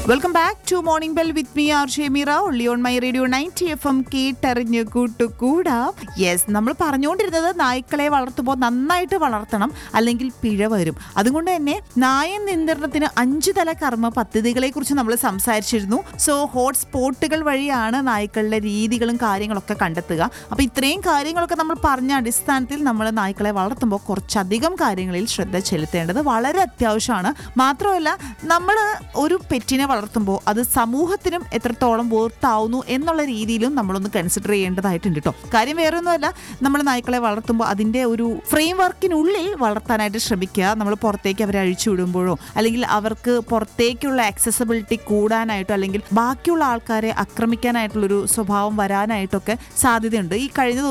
welcome back to morning bell with me R Shemeera ഒള്ളി on my radio ninety F M കേട്ടറിഞ്ഞ് കൂട്ടുകൂടാ yes നമ്മൾ പറഞ്ഞുകൊണ്ടിരുന്നത് നായ്ക്കളെ വളർത്തുമ്പോൾ നന്നായിട്ട് വളർത്തണം അല്ലെങ്കിൽ പിഴ വരും അതുകൊണ്ട് തന്നെ നായ നിയന്ത്രണത്തിന് അഞ്ച് തല കർമ്മ പദ്ധതികളെ കുറിച്ച് നമ്മൾ സംസാരിച്ചിരുന്നു സോ ഹോട്ട് സ്പോട്ടുകൾ വഴിയാണ് നായ്ക്കളുടെ രീതികളും കാര്യങ്ങളൊക്കെ കണ്ടെത്തുക അപ്പോൾ ഇത്രയും കാര്യങ്ങളൊക്കെ നമ്മൾ പറഞ്ഞ അടിസ്ഥാനത്തിൽ നമ്മൾ നായ്ക്കളെ വളർത്തുമ്പോൾ കുറച്ചധികം കാര്യങ്ങളിൽ ശ്രദ്ധ ചെലുത്തേണ്ടത് വളരെ അത്യാവശ്യമാണ് മാത്രമല്ല നമ്മൾ ഒരു പെറ്റിനെ വളർത്തുമ്പോൾ അത് സമൂഹത്തിനും എത്രത്തോളം വേർത്താവുന്നു എന്നുള്ള രീതിയിലും നമ്മളൊന്ന് കൺസിഡർ ചെയ്യേണ്ടതായിട്ടുണ്ട് കേട്ടോ കാര്യം വേറെ ഒന്നുമല്ല നമ്മൾ നായ്ക്കളെ വളർത്തുമ്പോൾ അതിൻ്റെ ഒരു ഫ്രെയിം വർക്കിനുള്ളിൽ വളർത്താനായിട്ട് ശ്രമിക്കുക നമ്മൾ പുറത്തേക്ക് അവരെ അഴിച്ചു വിടുമ്പോഴോ അല്ലെങ്കിൽ അവർക്ക് പുറത്തേക്കുള്ള ആക്സസബിലിറ്റി കൂടാനായിട്ടോ അല്ലെങ്കിൽ ബാക്കിയുള്ള ആൾക്കാരെ ആക്രമിക്കാനായിട്ടുള്ളൊരു സ്വഭാവം വരാനായിട്ടൊക്കെ സാധ്യതയുണ്ട് ഈ കഴിഞ്ഞ